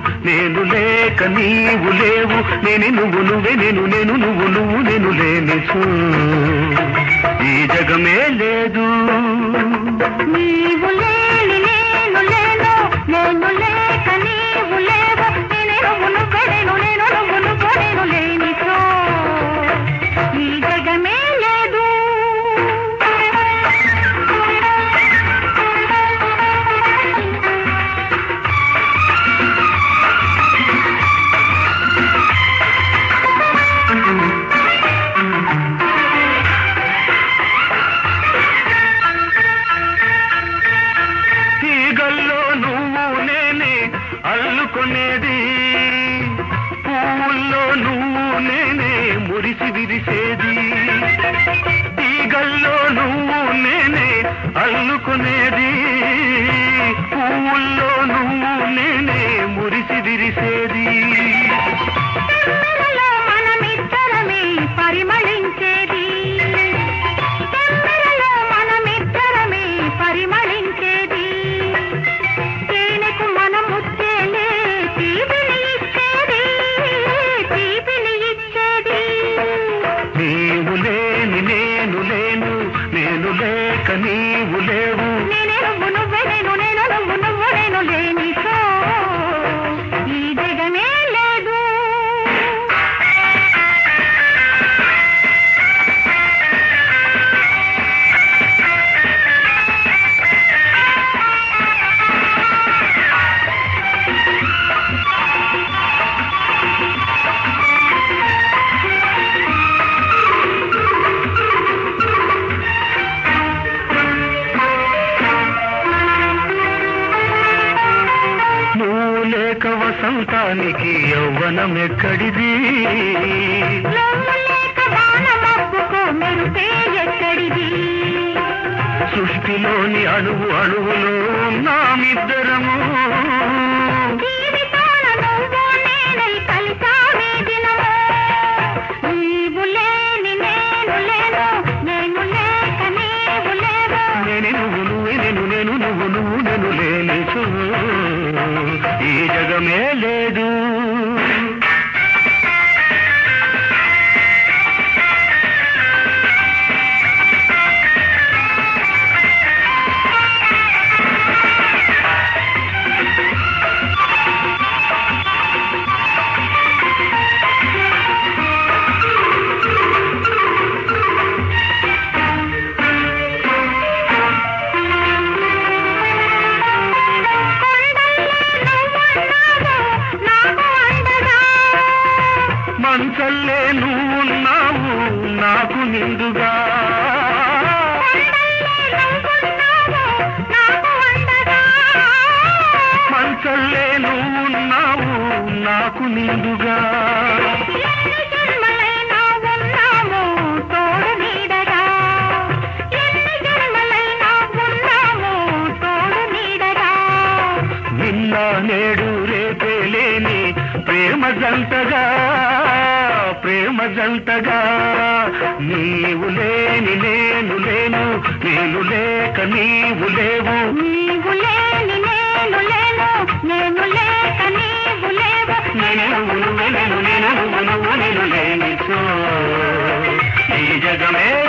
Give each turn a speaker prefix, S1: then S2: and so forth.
S1: నేను లేక నీవు లేవు నేను నువ్వు నువ్వే నేను నేను నువ్వు నువ్వు నేను లేని ఈ జగమే లేదు
S2: నీవు లేని నేను లేను నేను లేక నీవు లేవు నేనే నువ్వు నువ్వే నేను నేను నువ్వు నువ్వు నేను లేనిచో ఈ జగమే లేదు
S1: తీగల్లో నువ్వు నేనే అల్లుకునేది పువ్వుల్లో నువ్వు నేనే మురిసి విరిసేది తీగల్లో నువ్వు నేనే అల్లుకునేది పువ్వుల్లో నువ్వు నేనే మురిసి విరిసేది
S2: తెమ్మెరలో మనమిద్దరమే పరిమళించేది తెమ్మెరలో మనమిద్దరమే పరిమళించేది తేనెకు మన ముచ్చేలే తీపిని ఇచ్చేది తీపిని ఇచ్చేది
S1: నీవు లేని నేను లేను నేను లేక నీవు లేవు
S2: నేనే నువ్వు నువ్వే నేను నేను నువ్వు నువ్వు నేను లేనిచో ఈ జగమే లేదు
S1: నువ్వు లేక వసంతానికి యవ్వనం ఎక్కడిది
S2: నువ్వు లేక వానమబ్బుకో మెరుపే ఎక్కడిది
S1: సృష్టిలోని అణువు అణువులో ఉన్నామిద్దరము
S2: జీవితాన నువ్వు నేనై కలిసామే దినము నీవు లేని నేను లేను నేను లేక నీవు లేవు
S1: నేనే నువ్వు నువ్వే నేను నేను నువ్వు నువ్వు నేను లేని ఈ జగమే లేదు
S2: నాకు అండగా
S1: మంచల్లే నువ్వున్నావు నాకు నిండుగా
S2: నాకు అండగా
S1: మంచల్లే నువ్వున్నావు నాకు నిండుగా
S2: ఎన్ని జన్మలైనా ఉన్నాము తోడు నీడగా ఎన్ని జన్మలైనా ఉన్నాము తోడు నీడగా
S1: నిన్న నేడు రేపే లేని ప్రేమ జంటగా ప్రేమ జంటగా నీవు లేని నేను లేను నేను లేక నీవు లేవు
S2: నీవు లేని నేను లేను నేను లేక నీవు లేవు
S1: నేను నువ్వు నువ్వే నేను నేను నువ్వు నువ్వు నేను లేని ఈ జగమే